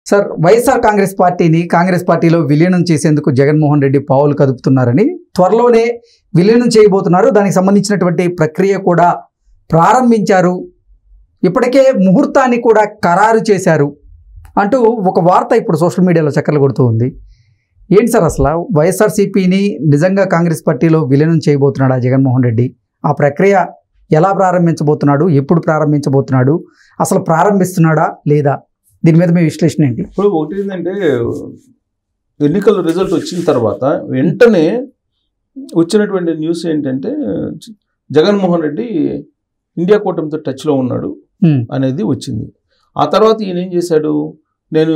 Sir YSR Congress పార్టీని కాంగ్రెస్ పార్టీలో విలీనం చేసేందుకు జగన్మోహన్ రెడ్డి పావులు కదుపుతున్నారని త్వరలోనే విలీనం చేయబోతున్నారు దానికి సంబంధించినటువంటి ప్రక్రియ కూడా ప్రారంభించారు ఇప్పటికే ముహూర్తాన్ని కూడా ఖరారు చేశారు అంటూ ఒక వార్త ఇప్పుడు సోషల్ మీడియాలో చక్కర్లు కొడుతూ ఉంది ఏంటి సార్ అసలు వైఎస్ఆర్సీపీని నిజంగా కాంగ్రెస్ పార్టీలో విలీనం చేయబోతున్నాడా జగన్మోహన్ రెడ్డి ఆ ప్రక్రియ ఎలా ప్రారంభించబోతున్నాడు ఎప్పుడు ప్రారంభించబోతున్నాడు అసలు ప్రారంభిస్తున్నాడా లేదా దీని మీద మీ విశ్లేషణ ఏంటి ఇప్పుడు ఒకటి ఏంటంటే ఎన్నికల రిజల్ట్ వచ్చిన తర్వాత వెంటనే వచ్చినటువంటి న్యూస్ ఏంటంటే జగన్మోహన్ రెడ్డి ఇండియా కూటమితో టచ్లో ఉన్నాడు Hmm. అనేది వచ్చింది ఆ తర్వాత ఈయన ఏం చేశాడు నేను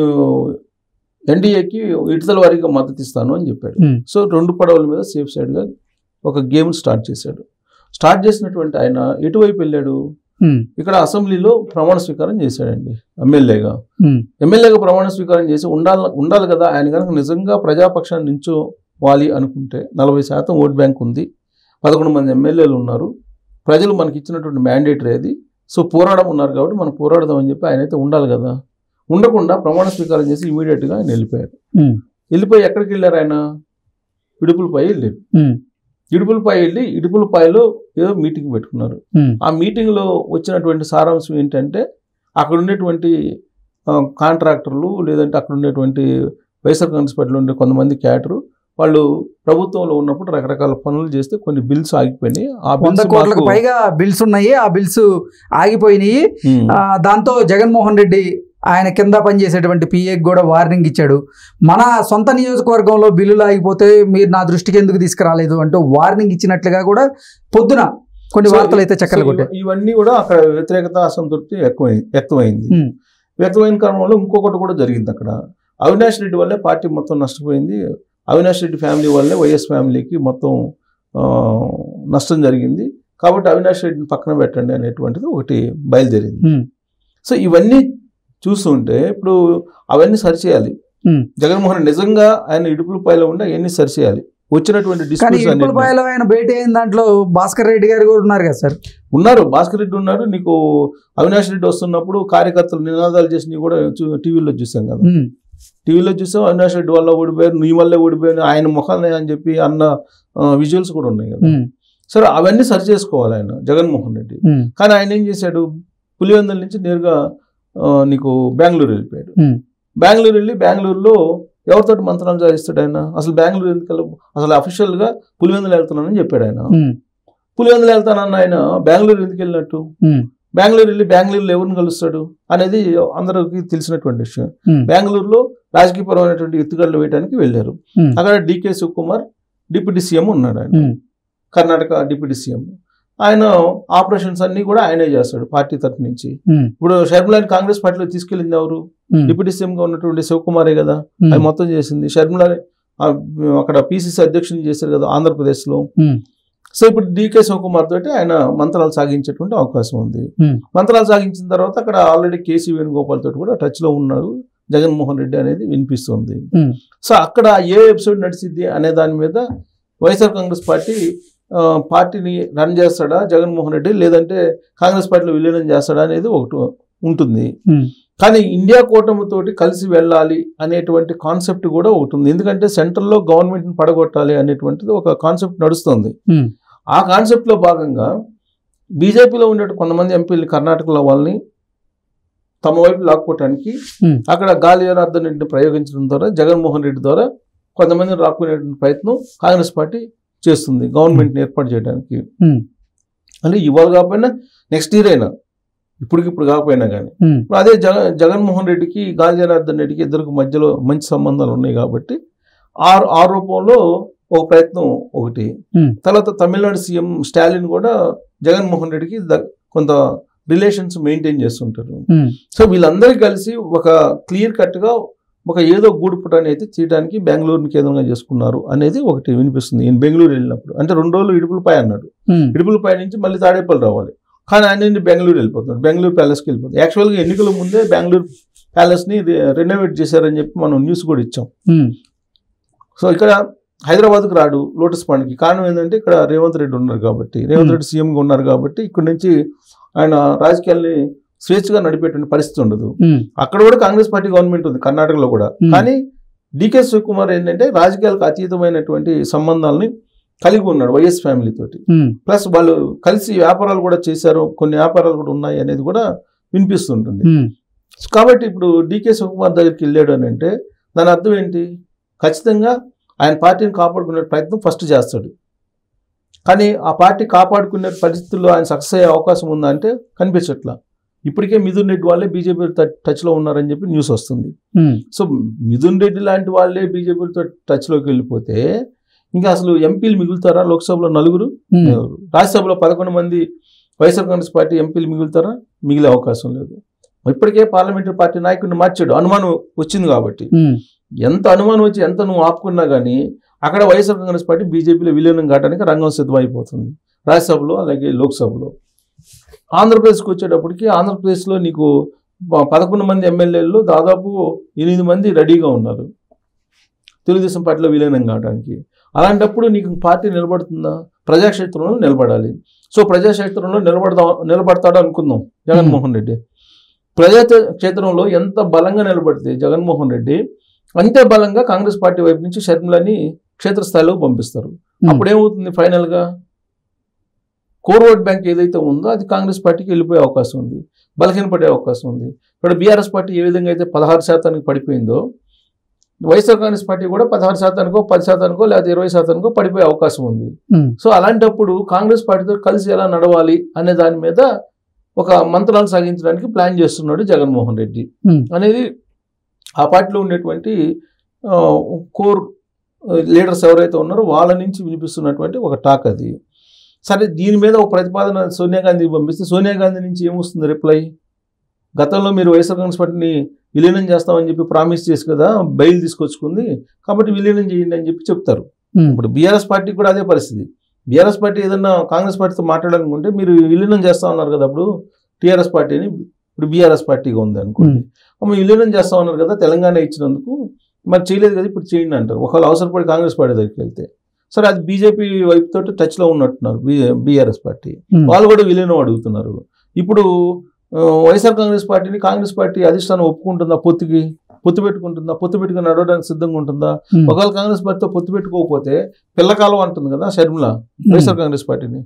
ఎన్డీఏకి ఇటుదల వారీగా మద్దతు ఇస్తాను అని చెప్పాడు Hmm. సో రెండు పడవల మీద సేఫ్ సైడ్గా ఒక గేమ్ స్టార్ట్ చేశాడు స్టార్ట్ చేసినటువంటి ఆయన ఎటువైపు వెళ్ళాడు Hmm. ఇక్కడ అసెంబ్లీలో ప్రమాణ స్వీకారం చేశాడండి ఎమ్మెల్యేగా Hmm. ఎమ్మెల్యేగా ప్రమాణ స్వీకారం చేసి ఉండాలి ఉండాలి కదా ఆయన కనుక నిజంగా ప్రజాపక్షాన్ని నించోవాలి అనుకుంటే నలభై శాతం ఓట్ బ్యాంక్ ఉంది పదకొండు మంది ఎమ్మెల్యేలు ఉన్నారు ప్రజలు మనకి ఇచ్చినటువంటి మ్యాండేటరీ అది సో పోరాడం ఉన్నారు కాబట్టి మనం పోరాడదాం అని చెప్పి ఆయన అయితే ఉండాలి కదా ఉండకుండా ప్రమాణ స్వీకారం చేసి ఇమీడియట్గా ఆయన వెళ్ళిపోయారు Hmm. వెళ్ళిపోయి ఎక్కడికి వెళ్ళారు ఆయన ఇడుపులపై వెళ్ళారు Hmm. ఇడుపులపై వెళ్ళి ఇడుపులపాయలో ఏదో మీటింగ్ పెట్టుకున్నారు Hmm. ఆ మీటింగ్లో వచ్చినటువంటి సారాంశం ఏంటంటే అక్కడ ఉండేటువంటి ఆ, కాంట్రాక్టర్లు లేదంటే అక్కడ ఉండేటువంటి వైఎస్ఆర్ కాంగ్రెస్ పార్టీలో ఉండే కొంతమంది క్యాటరు వాళ్ళు ప్రభుత్వంలో ఉన్నప్పుడు రకరకాల పనులు చేస్తే కొన్ని బిల్స్ ఆగిపోయినాయి ఆ వంద బిల్స్ కోట్లకు మాకు- పైగా బిల్స్ ఉన్నాయి ఆ బిల్స్ ఆగిపోయినాయి ఉమ్, ఆ, దాంతో జగన్మోహన్ రెడ్డి ఆయన కింద పనిచేసేటువంటి పిఏకి కూడా వార్నింగ్ ఇచ్చాడు మన సొంత నియోజకవర్గంలో బిల్లులు ఆగిపోతే మీరు నా దృష్టికి ఎందుకు తీసుకురాలేదు అంటూ వార్నింగ్ ఇచ్చినట్లుగా కూడా పొద్దున కొన్ని సో వార్తలు అయితే సో చక్కలు ఇవ- కొట్టాయి ఇవన్నీ కూడా అక్కడ వ్యతిరేకత అసంతృప్తి ఎక్కువై వ్యక్తమైంది ఉమ్. వ్యక్తమైన కారణంలో ఇంకొకటి కూడా జరిగింది అక్కడ అవినాష్ రెడ్డి వల్లే పార్టీ మొత్తం నష్టపోయింది అవినాష్ రెడ్డి ఫ్యామిలీ వల్లే వైఎస్ ఫ్యామిలీకి మొత్తం ఆ, నష్టం జరిగింది కాబట్టి అవినాష్ రెడ్డిని పక్కన పెట్టండి అనేటువంటిది ఒకటి బయలుదేరింది ఉమ్. సో ఇవన్నీ చూస్తుంటే ఇప్పుడు అవన్నీ సరిచేయాలి ఉమ్. జగన్మోహన్ రెడ్డి నిజంగా ఆయన ఇడుపులపాయలో ఉండి అవన్నీ సరిచేయాలి వచ్చినటువంటి కానీ డిస్ప్యూట్స్ అన్నిటిని- ఇప్పులపాయలో ఆయన భేటీ అయిన దాంట్లో భాస్కర్ రెడ్డి గారు కూడా ఉన్నారు కదా సార్ ఉన్నారు భాస్కర్ రెడ్డి ఉన్నారు నీకు అవినాష్ రెడ్డి వస్తున్నప్పుడు కార్యకర్తలు నినాదాలు చేసి కూడా చూ- టీవీలో చూసాం కదా ఉమ్. టీవీలో చూసాం అవినాష్ రెడ్డి వల్ల ఓడిపోయారు నీ వల్లే ఓడిపోయారు ఆయన ముఖాన్ని అని చెప్పి అన్న విజువల్స్ కూడా ఉన్నాయి కదా ఉమ్. సరే అవన్నీ సరి చేసుకోవాలి ఆయన జగన్మోహన్ రెడ్డి ఉమ్. కానీ ఆయన ఏం చేశాడు పులివెందుల నుంచి నేరుగా ఆ, నీకు బెంగళూరు వెళ్ళిపోయాడు ఉమ్. బెంగళూరు వెళ్ళి బెంగళూరులో ఎవరితో మంత్రాలు సాధిస్తాడు ఆయన అసలు బెంగళూరు ఎందుకు వెళ్ళ అసలు అఫీషియల్గా పులివెందులు వెళ్తున్నానని చెప్పాడు ఆయన ఉమ్. పులివెందులు వెళ్తానన్న ఆయన బెంగళూరు ఎందుకు వెళ్ళినట్టు ఉమ్. బెంగళూరు వెళ్ళి బెంగళూరులో ఎవరిని కలుస్తాడు అనేది అందరికీ తెలిసినటువంటి విషయం ఉమ్. బెంగళూరులో రాజకీయపరమైనటువంటి ఎత్తుగడలు వేయడానికి వెళ్ళారు ఉమ్. అక్కడ డికే శివకుమార్ డిప్యూటీ సీఎం ఉన్నాడు ఆయన ఉమ్. కర్ణాటక డిప్యూటీ సీఎం ఆయన ఆపరేషన్స్ అన్ని కూడా ఆయనే చేస్తాడు పార్టీ తరఫు నుంచి ఉమ్. ఇప్పుడు షర్మిలాని కాంగ్రెస్ పార్టీలో తీసుకెళ్ళింది ఎవరు ఉమ్. డిప్యూటీ సీఎంగా ఉన్నటువంటి శివకుమారే కదా ఉమ్. అది మొత్తం చేసింది షర్మిల ఆ, అక్కడ పీసీసీ అధ్యక్షుని చేశారు కదా ఆంధ్రప్రదేశ్లో ఉమ్. సో ఇప్పుడు డీకే శివకుమార్ తోటి ఆయన మంత్రాలు సాగించేటువంటి అవకాశం ఉంది ఉమ్. మంత్రాలు సాగించిన తర్వాత అక్కడ ఆల్రెడీ కేసీ వేణుగోపాల్ తోటి కూడా టచ్లో ఉన్నాడు జగన్మోహన్ రెడ్డి అనేది వినిపిస్తుంది ఉమ్. సో అక్కడ ఏ ఎపిసోడ్ నడిచిద్ది అనే దాని మీద వైఎస్ఆర్ కాంగ్రెస్ పార్టీ ఆ, పార్టీని రన్ చేస్తాడా జగన్మోహన్ రెడ్డి లేదంటే కాంగ్రెస్ పార్టీలో విలీనం చేస్తాడా అనేది ఒకటి ఉంటుంది ఉమ్. కానీ ఇండియా కూటమితోటి కలిసి వెళ్ళాలి అనేటువంటి కాన్సెప్ట్ కూడా ఒకటి ఉంది ఎందుకంటే సెంట్రల్లో గవర్నమెంట్ని పడగొట్టాలి అనేటువంటిది ఒక కాన్సెప్ట్ నడుస్తుంది ఉమ్. ఆ కాన్సెప్ట్లో భాగంగా బీజేపీలో ఉండే కొంతమంది ఎంపీలు కర్ణాటకలో వాళ్ళని తమ వైపు లాక్కోవటానికి Hmm. అక్కడ గాలి జనార్దన్ రెడ్డిని ప్రయోగించడం ద్వారా జగన్మోహన్ రెడ్డి ద్వారా కొంతమందిని రాక్కునేటువంటి ప్రయత్నం కాంగ్రెస్ పార్టీ చేస్తుంది గవర్నమెంట్ని ఏర్పాటు చేయడానికి Hmm. అంటే ఇవాళ కాకపోయినా నెక్స్ట్ ఇయర్ అయినా ఇప్పటికిప్పుడు కాకపోయినా కానీ ఉమ్. ఇప్పుడు అదే జగ జగన్మోహన్ రెడ్డికి గాలి జనార్దన్ రెడ్డికి ఇద్దరికి మధ్యలో మంచి సంబంధాలు ఉన్నాయి కాబట్టి ఆ ఆ రూపంలో ఒక ప్రయత్నం ఒకటి Hmm. తర్వాత తమిళనాడు సీఎం స్టాలిన్ కూడా జగన్మోహన్ రెడ్డికి ద- కొంత రిలేషన్స్ మెయింటైన్ చేస్తుంటారు ఉమ్. సో వీళ్ళందరూ కలిసి ఒక క్లియర్ కట్గా ఒక ఏదో గూడు పుటాన్ని అయితే చేయడానికి బెంగళూరుని కేంద్రంగా చేసుకున్నారు అనేది ఒకటి వినిపిస్తుంది ఈయన బెంగళూరు వెళ్ళినప్పుడు అంటే రెండు రోజులు ఇడుపులపై అన్నాడు ఉమ్. ఇడుపులపై నుంచి మళ్ళీ తాడేపల్లి రావాలి కానీ ఆయన నుండి బెంగళూరు వెళ్ళిపోతున్నాడు బెంగళూరు ప్యాలెస్కి వెళ్ళిపోతుంది యాక్చువల్గా ఎన్నికల ముందే బెంగళూరు ప్యాలెస్ని రెనోవేట్ చేశారని చెప్పి మనం న్యూస్ కూడా ఇచ్చాం ఉమ్. సో ఇక్కడ హైదరాబాద్కు రాడు లోటస్ పాండ్కి కారణం ఏంటంటే ఇక్కడ రేవంత్ రెడ్డి ఉన్నారు కాబట్టి రేవంత్ Hmm. రెడ్డి సీఎంగా ఉన్నారు కాబట్టి ఇక్కడ నుంచి ఆయన రాజకీయాల్ని స్వేచ్ఛగా నడిపేటువంటి పరిస్థితి ఉండదు ఉమ్, అక్కడ కూడా కాంగ్రెస్ పార్టీ గవర్నమెంట్ ఉంది కర్ణాటకలో కూడా Hmm. కానీ డికే శివకుమార్ ఏంటంటే రాజకీయాలకు అతీతమైనటువంటి సంబంధాలని కలిగి ఉన్నాడు వైఎస్ ఫ్యామిలీ తోటి ఉమ్, ప్లస్ వాళ్ళు కలిసి వ్యాపారాలు కూడా చేశారు కొన్ని వ్యాపారాలు కూడా ఉన్నాయి అనేది కూడా వినిపిస్తుంటుంది ఉమ్, కాబట్టి ఇప్పుడు డికే శివకుమార్ దగ్గరికి వెళ్ళాడు అని అంటే దాని అర్థం ఏంటి ఖచ్చితంగా ఆయన పార్టీని కాపాడుకునే ప్రయత్నం ఫస్ట్ చేస్తాడు కానీ ఆ పార్టీ కాపాడుకునే పరిస్థితుల్లో ఆయన సక్సెస్ అయ్యే అవకాశం ఉందా అంటే కనిపించట్లా ఇప్పటికే మిథున్ రెడ్డి వాళ్ళే బీజేపీ టచ్లో ఉన్నారని చెప్పి న్యూస్ వస్తుంది ఉమ్, సో మిథున్ రెడ్డి లాంటి వాళ్ళే బీజేపీతో టచ్లోకి వెళ్ళిపోతే ఇంకా అసలు ఎంపీలు మిగులుతారా లోక్సభలో నలుగురు ఉమ్, రాజ్యసభలో పదకొండు మంది వైఎస్ఆర్ కాంగ్రెస్ పార్టీ ఎంపీలు మిగులుతారా మిగిలే అవకాశం లేదు ఇప్పటికే పార్లమెంటరీ పార్టీ నాయకుడిని మార్చాడు అనుమానం వచ్చింది కాబట్టి ఉమ్, ఎంత అనుమానం వచ్చి ఎంత నువ్వు ఆపుకున్నా కానీ అక్కడ వైఎస్ఆర్ కాంగ్రెస్ పార్టీ బీజేపీలో విలీనం కావడానికి రంగం సిద్ధమైపోతుంది రాజ్యసభలో అలాగే లోక్సభలో ఆంధ్రప్రదేశ్కి వచ్చేటప్పటికి ఆంధ్రప్రదేశ్లో నీకు ప- పదకొండు మంది ఎమ్మెల్యేలు దాదాపు ఎనిమిది మంది రెడీగా ఉన్నారు తెలుగుదేశం పార్టీలో విలీనం కావడానికి అలాంటప్పుడు నీకు పార్టీ నిలబడుతుందా ప్రజాక్షేత్రంలో నిలబడాలి సో ప్రజాక్షేత్రంలో నిలబడదా నిలబడతాడు అనుకుందాం జగన్మోహన్ రెడ్డి ప్రజా క్షేత్రంలో ఎంత బలంగా నిలబడితే జగన్మోహన్ రెడ్డి అంతే బలంగా కాంగ్రెస్ పార్టీ వైపు నుంచి షర్మిలని క్షేత్రస్థాయిలో పంపిస్తారు ఉమ్, అప్పుడు ఏమవుతుంది ఫైనల్గా కోర్ ఓట్ బ్యాంక్ ఏదైతే ఉందో అది కాంగ్రెస్ పార్టీకి వెళ్ళిపోయే అవకాశం ఉంది బలహీనపడే అవకాశం ఉంది ఇక్కడ బీఆర్ఎస్ పార్టీ ఏ విధంగా అయితే పదహారు శాతానికి పడిపోయిందో వైఎస్ఆర్ కాంగ్రెస్ పార్టీ కూడా పదహారు శాతానికో పది శాతానికో లేదా ఇరవై శాతానికో పడిపోయే అవకాశం ఉంది ఉమ్, సో అలాంటప్పుడు కాంగ్రెస్ పార్టీతో కలిసి ఎలా నడవాలి అనే దాని మీద ఒక మంత్రాలు సాగించడానికి ప్లాన్ చేస్తున్నాడు జగన్మోహన్ రెడ్డి Hmm. అనేది ఆ పార్టీలో ఉండేటువంటి ఆ, కోర్ లీడర్స్ ఎవరైతే ఉన్నారో వాళ్ళ నుంచి వినిపిస్తున్నటువంటి ఒక టాక్ అది సరే దీని మీద ఒక ప్రతిపాదన సోనియా గాంధీకి పంపిస్తే సోనియా గాంధీ నుంచి ఏమొస్తుంది రిప్లై గతంలో మీరు వైఎస్ఆర్ కాంగ్రెస్ పార్టీని విలీనం చేస్తామని చెప్పి ప్రామిస్ చేసి కదా బెయిల్ తీసుకొచ్చుకుంది కాబట్టి విలీనం చేయండి అని చెప్పి చెప్తారు ఉమ్, ఇప్పుడు బీఆర్ఎస్ పార్టీ కూడా అదే పరిస్థితి బీఆర్ఎస్ పార్టీ ఏదన్నా కాంగ్రెస్ పార్టీతో మాట్లాడాలనుకుంటే మీరు విలీనం చేస్తా ఉన్నారు కదా అప్పుడు టీఆర్ఎస్ పార్టీని ఇప్పుడు బీఆర్ఎస్ పార్టీగా ఉంది అనుకోండి అమ్మ విలీనం చేస్తా ఉన్నారు కదా తెలంగాణ ఇచ్చినందుకు మరి చేయలేదు కదా ఇప్పుడు చేయండి అంటారు ఒకవేళ అవసరపడి కాంగ్రెస్ పార్టీ దగ్గరికి వెళ్తే సరే అది బీజేపీ వైపు తోటి టచ్లో ఉన్నట్టున్నారు బీ బీఆర్ఎస్ పార్టీ ఉమ్, వాళ్ళు కూడా విలీనం అడుగుతున్నారు ఇప్పుడు ఆ, వైఎస్ఆర్ కాంగ్రెస్ పార్టీని కాంగ్రెస్ పార్టీ అధిష్టానం ఒప్పుకుంటుందా పొత్తుకి పొత్తు పెట్టుకుంటుందా పొత్తు పెట్టుకుని నడవడానికి సిద్ధంగా ఉంటుందా ఉమ్, ఒకవేళ కాంగ్రెస్ పార్టీతో పొత్తు పెట్టుకోకపోతే పిల్లకాలం అంటుంది కదా షర్మిల వైఎస్ఆర్ కాంగ్రెస్ పార్టీని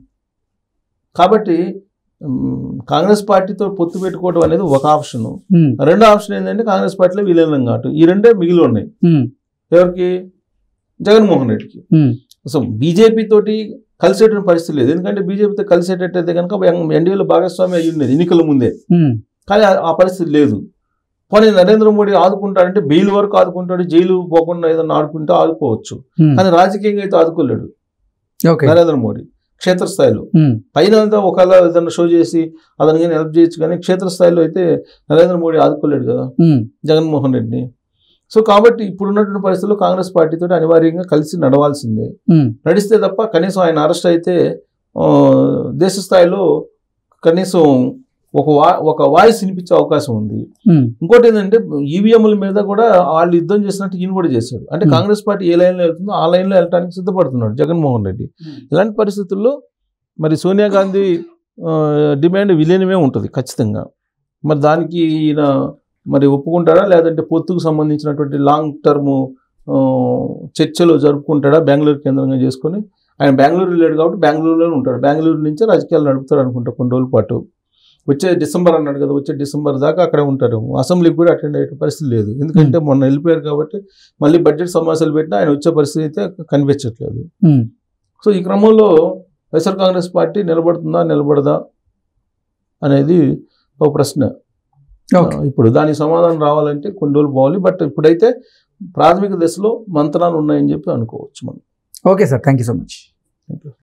కాబట్టి ఉమ్, కాంగ్రెస్ పార్టీతో పొత్తు పెట్టుకోవడం అనేది ఒక ఆప్షన్ ఉమ్, రెండో ఆప్షన్ ఏంటంటే కాంగ్రెస్ పార్టీలో విలీనం కావటం ఈ రెండే మిగిలి ఉన్నాయి ఉమ్, ఎవరికి జగన్మోహన్ రెడ్డికి ఉమ్, సో బీజేపీ తోటి కలిసేటువంటి పరిస్థితి లేదు ఎందుకంటే బీజేపీతో కలిసేటట్టయితే కనుక ఎన్డీఏలో భాగస్వామి అయ్యి ఉండేది ఎన్నికల ముందే ఉమ్, కానీ ఆ- ఆ పరిస్థితి లేదు పోనీ నరేంద్ర మోడీ ఆదుకుంటాడంటే బెయిల్ వరకు ఆదుకుంటాడు జైలు పోకుండా ఏదైనా ఆడుకుంటే ఆదుకోవచ్చు ఉమ్, కానీ రాజకీయంగా అయితే ఆదుకోలేడు ఓకే నరేంద్ర మోడీ క్షేత్రస్థాయిలో ఉమ్, పైన అంతా ఒకవేళ ఏదైనా షో చేసి అతనికి హెల్ప్ చేయొచ్చు కానీ క్షేత్రస్థాయిలో అయితే నరేంద్ర మోడీ ఆదుకోలేడు కదా ఉమ్, జగన్మోహన్ రెడ్డిని సో కాబట్టి ఇప్పుడున్నటువంటి పరిస్థితుల్లో కాంగ్రెస్ పార్టీతో అనివార్యంగా కలిసి నడవాల్సిందే ఉమ్, నడిస్తే తప్ప కనీసం ఆయన అరెస్ట్ అయితే ఆ, దేశ స్థాయిలో కనీసం ఒక వా ఒక వాయిస్ వినిపించే అవకాశం ఉంది ఉమ్, ఇంకోటి ఏంటంటే ఈవీఎంల మీద కూడా వాళ్ళు యుద్ధం చేసినట్టు ఈయన కూడా చేశాడు అంటే Hmm. కాంగ్రెస్ పార్టీ ఏ లైన్లో వెళ్తుందో ఆ లైన్లో వెళ్ళడానికి సిద్ధపడుతున్నాడు జగన్మోహన్ రెడ్డి ఇలాంటి పరిస్థితుల్లో మరి సోనియా గాంధీ ఆ, డిమాండ్ విలీనమే ఉంటుంది ఖచ్చితంగా మరి దానికి ఈయన మరి ఒప్పుకుంటాడా లేదంటే పొత్తుకు సంబంధించినటువంటి లాంగ్ టర్మ్ చర్చలు జరుపుకుంటాడా బెంగళూరు కేంద్రంగా చేసుకొని ఆయన బెంగళూరు వెళ్ళాడు కాబట్టి బెంగళూరులోనే ఉంటాడు బెంగళూరు నుంచే రాజకీయాలు నడుపుతాడు అనుకుంటా కొన్ని రోజుల పాటు వచ్చే డిసెంబర్ అన్నాడు కదా వచ్చే డిసెంబర్ దాకా అక్కడే ఉంటారు అసెంబ్లీకి కూడా అటెండ్ అయ్యే పరిస్థితి లేదు ఎందుకంటే మొన్న వెళ్ళిపోయారు కాబట్టి మళ్ళీ బడ్జెట్ సమావేశాలు పెట్టినా ఆయన వచ్చే పరిస్థితి అయితే కనిపించట్లేదు ఉమ్, సో ఈ క్రమంలో వైఎస్ఆర్ కాంగ్రెస్ పార్టీ నిలబడుతుందా నిలబడదా అనేది ఒక ప్రశ్న ఓకే ఆ, ఇప్పుడు దానికి సమాధానం రావాలంటే కొన్ని రోజులు పోవాలి బట్ ఇప్పుడైతే ప్రాథమిక దశలో మంత్రాలు ఉన్నాయని చెప్పి అనుకోవచ్చు మనం okay sir thank you so much